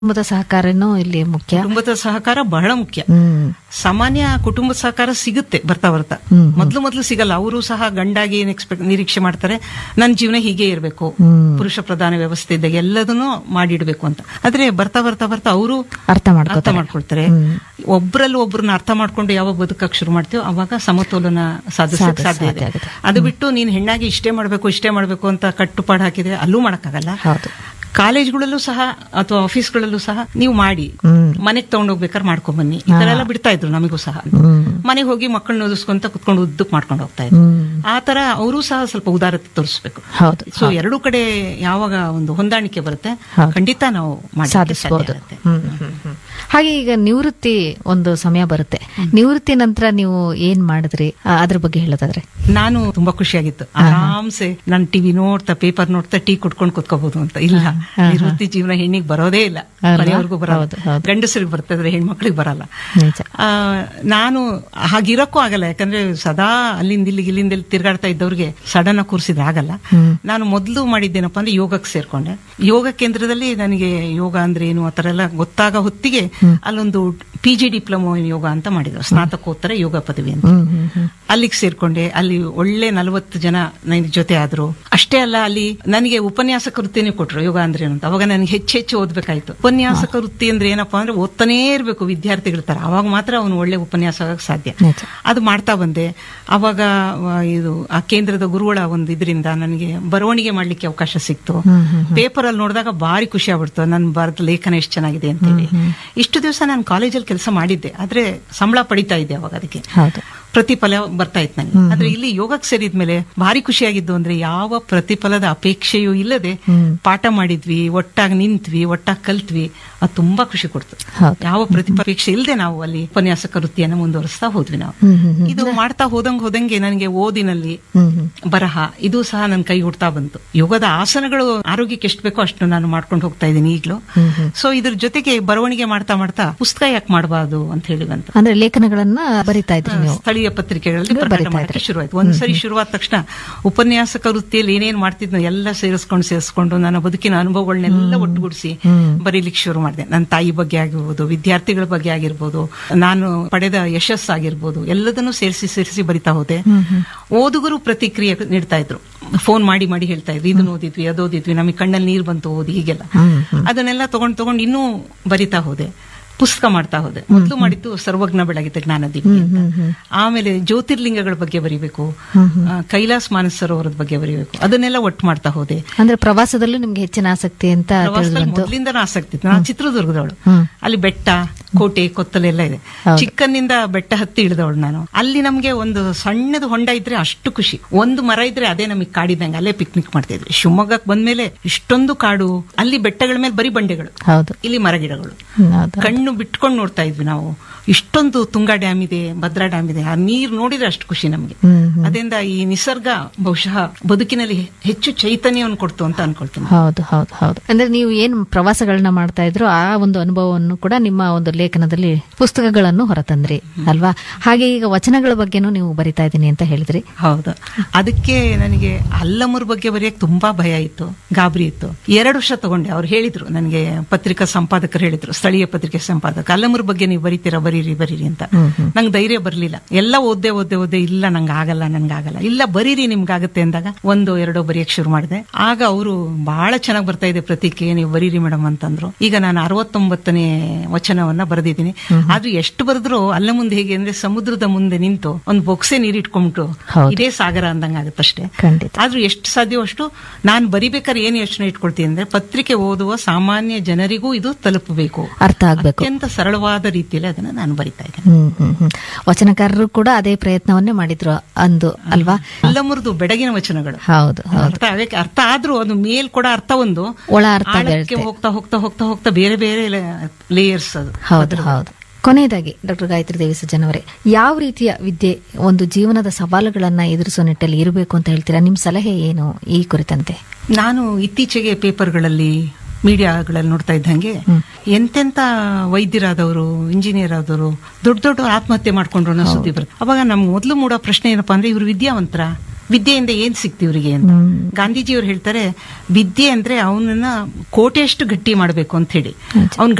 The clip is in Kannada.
ಕುಟುಂಬದ ಸಹಕಾರನೂ ಇಲ್ಲಿ ಮುಖ್ಯ ಕುಟುಂಬದ ಸಹಕಾರ ಬಹಳ ಮುಖ್ಯ ಹ್ಮ್ ಸಾಮಾನ್ಯ ಕುಟುಂಬದ ಸಹಕಾರ ಸಿಗುತ್ತೆ ಬರ್ತಾ ಬರ್ತಾ ಹ್ಮ್. ಮೊದ್ಲು ಮೊದ್ಲು ಸಿಗಲ್ಲ ಅವರು ಸಹ ಗಂಡಾಗಿ ಏನ್ ಎಕ್ಸ್ಪೆಕ್ಟ್ ನಿರೀಕ್ಷೆ ಮಾಡ್ತಾರೆ ನನ್ನ ಜೀವನ ಹೀಗೆ ಇರಬೇಕು ಹ್ಮ್. ಪುರುಷ ಪ್ರಧಾನ ವ್ಯವಸ್ಥೆ ಇದ್ದಾಗ ಎಲ್ಲದನ್ನೂ ಮಾಡಿಡ್ಬೇಕು ಅಂತ ಆದ್ರೆ ಬರ್ತಾ ಬರ್ತಾ ಬರ್ತಾ ಅವರು ಅರ್ಥ ಅರ್ಥ ಮಾಡ್ಕೋತಾರೆ ಮಾಡ್ಕೊಳ್ತಾರೆ ಹ್ಮ್. ಒಬ್ರಲ್ಲಿ ಒಬ್ರನ್ನ ಅರ್ಥ ಮಾಡ್ಕೊಂಡು ಯಾವಾಗ ಬದುಕಕ್ ಶುರು ಮಾಡ್ತೀವೋ ಅವಾಗ ಸಮತೋಲನ ಸಾಧಿಸಕ್ ಸಾಧಿಸ- ಸಾಧ್ಯ ಇದೆ ಸಾಧ್ಯ ಆಗುತ್ತೆ. ಅದು ಬಿಟ್ಟು ನೀನ್ ಹೆಣ್ಣಾಗಿ ಇಷ್ಟೇ ಮಾಡ್ಬೇಕು ಇಷ್ಟೇ ಮಾಡ್ಬೇಕು ಅಂತ ಕಟ್ಟುಪಾಡು ಹಾಕಿದ್ರೆ ಅಲ್ಲೂ ಮಾಡಕ್ಕಾಗಲ್ಲ ಹೌದು ಕಾಲೇಜ್ಗಳಲ್ಲೂ ಸಹ ಅಥವಾ ಆಫೀಸ್ಗಳಲ್ಲೂ ಸಹ ನೀವು ಮಾಡಿ ಹ್ಮ್. ಮನೆಗೆ ತಗೊಂಡೋಗ್ಬೇಕಾದ್ರೆ ಮಾಡ್ಕೊಂಡ್ ಬನ್ನಿ ಈ ತರ ಎಲ್ಲ ಬಿಡ್ತಾ ಇದ್ರು ನಮಗೂ ಸಹ ಹ್ಮ್ ಮನೆಗೆ ಹೋಗಿ ಮಕ್ಕಳನ್ನ ಓದಿಸ್ಕೊಂತ ಕುತ್ಕೊಂಡು ಉದ್ದಕ್ ಮಾಡ್ಕೊಂಡು ಹೋಗ್ತಾ ಇದ್ರು ಹ್ಮ್ ಆ ತರ ಅವರು ಸಹ ಸ್ವಲ್ಪ ಉದಾರತೆ ತೋರಿಸ್ಬೇಕು ಹೌದು ಸೊ ಎರಡೂ ಕಡೆ ಯಾವಾಗ ಒಂದು ಹೊಂದಾಣಿಕೆ ಬರುತ್ತೆ ಹೌದು. ಖಂಡಿತ ನಾವು ಮಾಡ್ಲಿಕ್ಕೆ ಸಾಧ್ಯ ಸಾಧಿಸಬಹುದು ಆಗುತ್ತೆ. ಹಾಗೆ ಈಗ ನಿವೃತ್ತಿ ಒಂದು ಸಮಯ ಬರುತ್ತೆ ನಿವೃತ್ತಿ ನಂತರ ನೀವು ಏನ್ ಮಾಡಿದ್ರಿ ಆ, ಅದ್ರ ಬಗ್ಗೆ ಹೇಳೋದಾದ್ರೆ ನಾನು ತುಂಬಾ ಖುಷಿಯಾಗಿತ್ತು ಆರಾಮ್ಸೆ ನಾನು ಟಿವಿ ನೋಡ್ತಾ ಪೇಪರ್ ನೋಡ್ತಾ ಟೀ ಕುಡ್ಕೊಂಡು ಕುತ್ಕೋಬಹುದು ಅಂತ ಇಲ್ಲ ನಿವೃತ್ತಿ ಜೀವನ ಹೆಣ್ಣಿಗೆ ಬರೋದೇ ಇಲ್ಲ ಅಲ್ವಾ? ಮನೆಯವ್ರಿಗೂ ಬರಲ್ಲ ಹೌದು, ಹೌದು. ಗಂಡಸರಿಗೆ ಬರ್ತದ್ರೆ ಹೆಣ್ಮಕ್ಳಿಗೆ ಬರಲ್ಲ ನಿಜ ಆ, ನಾನು ಹಾಗಿರಕ್ಕೂ ಆಗಲ್ಲ ಯಾಕಂದ್ರೆ ಸದಾ ಅಲ್ಲಿಂದ ಇಲ್ಲಿಗೆ ಇಲ್ಲಿಂದ ಇಲ್ಲಿ ತಿರ್ಗಾಡ್ತಾ ಇದ್ದವ್ರಿಗೆ ಸಡನ್ ಆಗಿ ಕೂರಿಸಿದ್ರೆ ಆಗಲ್ಲ ಹ್ಮ್. ನಾನು ಮೊದಲು ಮಾಡಿದ್ದೇನಪ್ಪ ಅಂದ್ರೆ ಯೋಗಕ್ಕೆ ಸೇರ್ಕೊಂಡೆ ಯೋಗ ಕೇಂದ್ರದಲ್ಲಿ ನನಗೆ ಯೋಗ ಅಂದ್ರೆ ಏನು ಆ ಥರ ಎಲ್ಲ ಗೊತ್ತಾಗ ಹೊತ್ತಿಗೆ ಅಲ್ಲೊಂದು P G diploma in yoga ಅಂತ ಮಾಡಿದ್ರು ಸ್ನಾತಕೋತ್ತರ ಯೋಗ ಪದವಿ ಅಂತ ಹ್ಮ್ ಹ್ಮ್ ಹ್ಮ್ ಅಲ್ಲಿಗೆ ಸೇರ್ಕೊಂಡೆ ಅಲ್ಲಿ ಒಳ್ಳೆ ನಲವತ್ತು ಜನ ನನ್ನ ಜೊತೆ ಆದ್ರು ಅಷ್ಟೇ ಅಲ್ಲ ಅಲ್ಲಿ ನನಗೆ ಉಪನ್ಯಾಸಕ ವೃತ್ತಿನೇ ಕೊಟ್ರು ಯೋಗ ಅಂದ್ರೆ ಏನು ಅಂತ ಅವಾಗ ನನಗೆ ಹೆಚ್ಚು ಹೆಚ್ಚು ಓದ್ಬೇಕಾಯ್ತು ಉಪನ್ಯಾಸಕ ವೃತ್ತಿ ಅಂದ್ರೆ ಏನಪ್ಪಾ ಅಂದ್ರೆ ಓದ್ತಾನೇ ಇರಬೇಕು ವಿದ್ಯಾರ್ಥಿಗಳ ತರ ಅವಾಗ ಮಾತ್ರ ಅವನು ಒಳ್ಳೆ ಉಪನ್ಯಾಸ ಆಗಕ್ ಸಾಧ್ಯ ನಿಜ ಅದು ಮಾಡ್ತಾ ಬಂದೆ ಅವಾಗ ಆ, ಇದು ಆ ಕೇಂದ್ರದ ಗುರುಗಳ ಒಂದು ಇದರಿಂದ ನನಗೆ ಬರವಣಿಗೆ ಮಾಡ್ಲಿಕ್ಕೆ ಅವಕಾಶ ಸಿಕ್ತು ಹ್ಮ್ ಹ್ಮ್ ಪೇಪರ್ ಅಲ್ಲಿ ನೋಡಿದಾಗ ಭಾರಿ ಖುಷಿ ಆಗ್ಬಿಡ್ತು ನನ್ನ ಬರೆದ ಲೇಖನ ಎಷ್ಟು ಚೆನ್ನಾಗಿದೆ ಅಂತೇಳಿ ಇಷ್ಟು ದಿವಸ ನಾನು ಕಾಲೇಜಲ್ಲಿ ಕೆಲಸ ಮಾಡಿದ್ದೆ ಆದ್ರೆ ಸಂಬಳ ಪಡಿತಾ ಇದ್ದೆ ಅವಾಗ ಅದಕ್ಕೆ ಹೌದು ಪ್ರತಿಫಲ ಬರ್ತಾ ಇತ್ತು ನನಗೆ ಆದ್ರೆ ಇಲ್ಲಿ ಯೋಗಕ್ಕೆ ಸೇರಿದ್ಮೇಲೆ ಭಾರಿ ಖುಷಿಯಾಗಿದ್ದು ಅಂದ್ರೆ ಯಾವ ಪ್ರತಿಫಲದ ಅಪೇಕ್ಷೆಯೂ ಇಲ್ಲದೆ ಹ್ಮ್. ಪಾಠ ಮಾಡಿದ್ವಿ ಒಟ್ಟಾಗಿ ನಿಂತ್ವಿ ಒಟ್ಟಾಗಿ ಕಲ್ತ್ವಿ ಅದು ತುಂಬಾ ಖುಷಿ ಕೊಡ್ತು ಹೌದು ಯಾವ ಪ್ರತಿಪೇಕ್ಷೆ ಇಲ್ಲದೆ ನಾವು ಅಲ್ಲಿ ಉಪನ್ಯಾಸಕ ವೃತ್ತಿಯನ್ನು ಮುಂದುವರಿಸ್ತಾ ಹೋದ್ವಿ ನಾವು ಹ್ಮ್ ಹ್ಮ್ ಹ್ಮ್ ಇದು ಮಾಡ್ತಾ ಹೋದಂಗ್ ಹೋದಂಗೆ ನನಗೆ ಓದಿನಲ್ಲಿ ಹ್ಮ್ ಹ್ಮ್ ಬರಹ ಇದು ಸಹ ನನ್ನ ಕೈ ಹುಡ್ತಾ ಬಂತು ಯೋಗದ ಆಸನಗಳು ಆರೋಗ್ಯಕ್ಕೆ ಎಷ್ಟು ಬೇಕೋ ಅಷ್ಟು ನಾನು ಮಾಡ್ಕೊಂಡು ಹೋಗ್ತಾ ಇದ್ದೀನಿ ಈಗಲೂ ಹ್ಮ್ ಹ್ಮ್ ಸೊ ಇದ್ರ ಜೊತೆಗೆ ಬರವಣಿಗೆ ಮಾಡ್ತಾ ಮಾಡ್ತಾ ಪುಸ್ತಕ ಯಾಕೆ ಮಾಡಬಾರ್ದು ಅಂತ ಹೇಳಿ ಬಂತು ಅಂದ್ರೆ ಲೇಖನಗಳನ್ನ ಬರಿತಾ ಇದ್ರಿ ನೀವು ಸ್ಥಳೀಯ ಪತ್ರಿಕೆಗಳಲ್ಲಿ ನೀವು ಪ್ರಕಟ ಬರಿತಾ ಮಾಡಕ್ಕೆ ಇದ್ರಿ. ಶುರುವಾಯ್ತು ಒಂದ್ಸರಿ ಶುರುವಾದ ತಕ್ಷಣ ಉಪನ್ಯಾಸಕ ವೃತ್ತಿಯಲ್ಲಿ ಏನೇನ್ ಮಾಡ್ತಿದ್ನೋ ಎಲ್ಲ ಸೇರಿಸ್ಕೊಂಡು ಸೇರಿಸ್ಕೊಂಡು ನನ್ನ ಬದುಕಿನ ಅನುಭವಗಳನ್ನೆಲ್ಲ ಒಟ್ಟುಗೂಡಿಸಿ ಹ್ಮ್. ಬರೀಲಿಕ್ಕೆ ಶುರು ಮಾಡಿದೆ ನನ್ನ ತಾಯಿ ಬಗ್ಗೆ ಆಗಿರ್ಬೋದು ವಿದ್ಯಾರ್ಥಿಗಳ ಬಗ್ಗೆ ಆಗಿರ್ಬೋದು ನಾನು ಪಡೆದ ಯಶಸ್ಸಾಗಿರ್ಬೋದು ಎಲ್ಲದನ್ನೂ ಸೇರಿಸಿ ಸೇರಿಸಿ ಬರಿತಾ ಹೋದೆ ಹ್ಮ್ ಹ್ಮ್ ಓದುಗರು ಪ್ರತಿಕ್ರಿಯೆ ನೀಡ್ತಾ ಇದ್ರು ಫೋನ್ ಮಾಡಿ ಮಾಡಿ ಹೇಳ್ತಾ ಇದ್ರು ಇದನ್ನ ಓದಿದ್ವಿ ಅದು ಓದಿದ್ವಿ ನಮಗೆ ಕಣ್ಣಲ್ಲಿ ನೀರು ಬಂತು ಓದಿ ಹೀಗೆಲ್ಲ ಹ್ಮ್ ಹ್ಮ್ ಅದನ್ನೆಲ್ಲ ತಗೊಂಡ್ ತಗೊಂಡು ಇನ್ನೂ ಬರಿತಾ ಹೋದೆ ಪುಸ್ತಕ ಮಾಡ್ತಾ ಹೋದೆ ಮೊದಲು ಮಾಡಿದ್ದು ಸರ್ವಜ್ಞ ಬೆಳಗಿದ ಜ್ಞಾನದೀಪ ಅಂತ ಹ್ಮ್ ಹ್ಮ್ ಆಮೇಲೆ ಜ್ಯೋತಿರ್ಲಿಂಗಗಳ ಬಗ್ಗೆ ಬರೀಬೇಕು ಹ್ಮ್ ಹ್ಮ್ ಆ, ಕೈಲಾಸ್ ಮಾನಸ ಸರೋವರದ ಬಗ್ಗೆ ಬರೀಬೇಕು ಅದನ್ನೆಲ್ಲ ಒಟ್ಟು ಮಾಡ್ತಾ ಹೋದೆ ಅಂದ್ರೆ ಪ್ರವಾಸದಲ್ಲೂ ನಿಮ್ಗೆ ಹೆಚ್ಚಿನ ಆಸಕ್ತಿ ಅಂತ ತಿಳಿದು ಪ್ರವಾಸದಲ್ಲಿ ಬಂತು ಮೊದಲಿಂದನೂ ಆಸಕ್ತಿ ಇತ್ತು ನಾನು ಚಿತ್ರದುರ್ಗದವಳು ಹ್ಮ್ ಅಲ್ಲಿ ಬೆಟ್ಟ ಕೋಟೆ ಕೊತ್ತಲೆಲ್ಲ ಇದೆ ಹೌದು. ಚಿಕ್ಕನ್ನಿಂದ ಬೆಟ್ಟ ಹತ್ತಿ ಇಳಿದವಳು ನಾನು ಅಲ್ಲಿ ನಮ್ಗೆ ಒಂದು ಸಣ್ಣದು ಹೊಂಡ ಇದ್ರೆ ಅಷ್ಟು ಖುಷಿ ಒಂದು ಮರ ಇದ್ರೆ ಅದೇ ನಮಗೆ ಕಾಡಿದಂಗೆ ಅಲ್ಲೇ ಪಿಕ್ನಿಕ್ ಮಾಡ್ತಾ ಇದ್ವಿ ಶಿವಮೊಗ್ಗಕ್ಕೆ ಬಂದ್ಮೇಲೆ ಇಷ್ಟೊಂದು ಕಾಡು ಅಲ್ಲಿ ಬೆಟ್ಟಗಳ ಮೇಲೆ ಬರೀ ಬಂಡೆಗಳು ಹೌದು ಇಲ್ಲಿ ಮರಗಿಡಗಳು ಹ್ಮ್, ಹೌದು ಕಣ್ಣು ಬಿಟ್ಕೊಂಡು ನೋಡ್ತಾ ಇದ್ವಿ ನಾವು ಇಷ್ಟೊಂದು ತುಂಗಾ ಡ್ಯಾಮ್ ಇದೆ ಭದ್ರಾ ಡ್ಯಾಮ್ ಇದೆ ಆ ನೀರು ನೋಡಿದ್ರೆ ಅಷ್ಟು ಖುಷಿ ನಮಗೆ ಹ್ಮ್ ಹ್ಮ್ ಅದರಿಂದ ಈ ನಿಸರ್ಗ ಬಹುಶಃ ಬದುಕಿನಲ್ಲಿ ಹೆಚ್ಚು ಚೈತನ್ಯವನ್ನು ಕೊಡ್ತು ಅಂತ ಅನ್ಕೊಳ್ತೀನಿ ಹೌದು ಹೌದು ಹೌದು ಅಂದ್ರೆ ನೀವು ಏನ್ ಪ್ರವಾಸಗಳನ್ನ ಮಾಡ್ತಾ ಇದ್ರು ಆ ಒಂದು ಅನುಭವವನ್ನು ಕೂಡ ನಿಮ್ಮ ಒಂದು ಲೇಖನದಲ್ಲಿ ಪುಸ್ತಕಗಳನ್ನು ಹೊರತಂದ್ರಿ ಅಲ್ವಾ ಹಾಗೆ ಈಗ ವಚನಗಳ ಬಗ್ಗೆನೂ ನೀವು ಬರಿತಾ ಇದ್ದೀನಿ ಅಂತ ಹೇಳಿದ್ರಿ ಹೌದು ಅದಕ್ಕೆ ನನಗೆ ಅಲ್ಲಮರ ಬಗ್ಗೆ ಬರೆಯಕ್ಕೆ ತುಂಬಾ ಭಯ ಇತ್ತು ಗಾಬರಿ ಇತ್ತು ಎರಡು ವರ್ಷ ತಗೊಂಡೆ ಅವ್ರು ಹೇಳಿದ್ರು ನನಗೆ ಪತ್ರಿಕಾ ಸಂಪಾದಕರು ಹೇಳಿದ್ರು ಸ್ಥಳೀಯ ಪತ್ರಿಕೆ ಸಂಪಾದಕ ಅಲ್ಲಮರ ಬಗ್ಗೆ ನೀವು ಬರೀತೀರಾ ಬರೀರಿ ಬರೀರಿ ಅಂತ ಹ್ಮ್ ಹ್ಮ್ ನಂಗೆ ಧೈರ್ಯ ಬರ್ಲಿಲ್ಲ ಎಲ್ಲ ಓದ್ದೆ ಓದ್ದೆ ಓದ್ದೆ ಇಲ್ಲ ನಂಗೆ ಆಗಲ್ಲ ನನ್ಗೆ ಆಗಲ್ಲ ಇಲ್ಲ ಬರೀರಿ ನಿಮ್ಗಾಗತ್ತೆ ಅಂದಾಗ ಒಂದು ಎರಡೋ ಬರೆಯಕ್ ಶುರು ಮಾಡಿದೆ ಆಗ ಅವರು ಬಹಳ ಚೆನ್ನಾಗಿ ಬರ್ತಾ ಇದೆ ಪ್ರತಿಕೆ ನೀವು ಬರೀರಿ ಮೇಡಮ್ ಅಂತಂದ್ರು ಈಗ ನಾನು ಅರವತ್ತೊಂಬತ್ತನೇ ವಚನವನ್ನ ಬರೆದಿದ್ದೀನಿ ಆದ್ರೂ ಎಷ್ಟು ಬರೆದ್ರು ಅಲ್ಲ ಮುಂದೆ ಹೇಗೆ ಅಂದ್ರೆ ಸಮುದ್ರದ ಮುಂದೆ ನಿಂತು ಒಂದು ಬೊಕ್ಸೆ ನೀರಿಟ್ಕೊಂಡ್ಬಿಟ್ಟು ಹೌದು. ಇದೇ ಸಾಗರ ಅಂದಂಗ ಆಗುತ್ತಷ್ಟೇ ಖಂಡಿತ ಆದ್ರೂ ಎಷ್ಟು ಸಾಧ್ಯವೋ ಅಷ್ಟು ನಾನು ಬರಿಬೇಕಾದ್ರೆ ಏನು ಯೋಚನೆ ಇಟ್ಕೊಳ್ತೀನಿ ಅಂದ್ರೆ ಪತ್ರಿಕೆ ಓದುವ ಸಾಮಾನ್ಯ ಜನರಿಗೂ ಇದು ತಲುಪಬೇಕು ಅರ್ಥ ಆಗ್ಬೇಕು ಅತ್ಯಂತ ಸರಳವಾದ ರೀತಿಯಲ್ಲಿ ಅದನ್ನ ನಾನು ಬರಿತಾ ಇದ್ದೇನೆ ಹ್ಮ್ ಹ್ಮ್ ಹ್ಮ್ ವಚನಕಾರರು ಕೂಡ ಅದೇ ಪ್ರಯತ್ನವನ್ನೇ ಮಾಡಿದ್ರು ಅಂದು ಅಲ್ವಾ ಎಲ್ಲ ಮುರಿದು ಬೆಡಗಿನ ವಚನಗಳು ಹೌದು ಹೌದು ಅರ್ಥ ಆಗಕ್ಕೆ ಅರ್ಥ ಆದ್ರೂ ಅದು ಮೇಲ್ ಕೂಡ ಅರ್ಥ ಒಂದು ಒಳ ಅರ್ಥ ಆಳಕ್ಕೆ ಬರುತ್ತೆ ಹೋಗ್ತಾ ಹೋಗ್ತಾ ಹೋಗ್ತಾ ಹೋಗ್ತಾ ಬೇರೆ ಬೇರೆ ಲೇಯರ್ಸ್ ಅದು ಹೌದು ಹೌದು ಕೊನೆಯದಾಗಿ ಡಾಕ್ಟರ್ ಗಾಯತ್ರಿ ದೇವಿ ಸಜ್ಜನ್ ಅವರೇ ಯಾವ ರೀತಿಯ ವಿದ್ಯೆ ಒಂದು ಜೀವನದ ಸವಾಲುಗಳನ್ನ ಎದುರಿಸೋ ನಿಟ್ಟಲ್ಲಿ ಇರಬೇಕು ಅಂತ ಹೇಳ್ತೀರಾ ನಿಮ್ ಸಲಹೆ ಏನು ಈ ಕುರಿತಂತೆ ನಾನು ಇತ್ತೀಚೆಗೆ ಪೇಪರ್ಗಳಲ್ಲಿ ಮೀಡಿಯಾಗಳಲ್ಲಿ ನೋಡ್ತಾ ಇದ್ದಂಗೆ ಹ್ಮ್. ಎಂತೆಂತ ವೈದ್ಯರಾದವರು ಇಂಜಿನಿಯರ್ ಆದವರು ದೊಡ್ಡ ದೊಡ್ಡ ಆತ್ಮಹತ್ಯೆ ಮಾಡ್ಕೊಂಡ್ರು ಅನ್ನೋ ಸುದ್ದಿ ಬರುತ್ತೆ ಅವಾಗ ನಮ್ಗೆ ಮೊದಲು ಮೂಡೋ ಪ್ರಶ್ನೆ ಏನಪ್ಪಾ ಅಂದ್ರೆ ಇವರು ವಿದ್ಯಾವಂತರ ವಿದ್ಯೆಯಿಂದ ಏನ್ ಸಿಕ್ತಿ ಇವ್ರಿಗೆ ಅಂತ ಗಾಂಧೀಜಿಯವ್ರು ಹೇಳ್ತಾರೆ ವಿದ್ಯೆ ಅಂದ್ರೆ ಅವನನ್ನ ಕೋಟೆಯಷ್ಟು ಗಟ್ಟಿ ಮಾಡ್ಬೇಕು ಅಂತ ಹೇಳಿ ಅವ್ನ್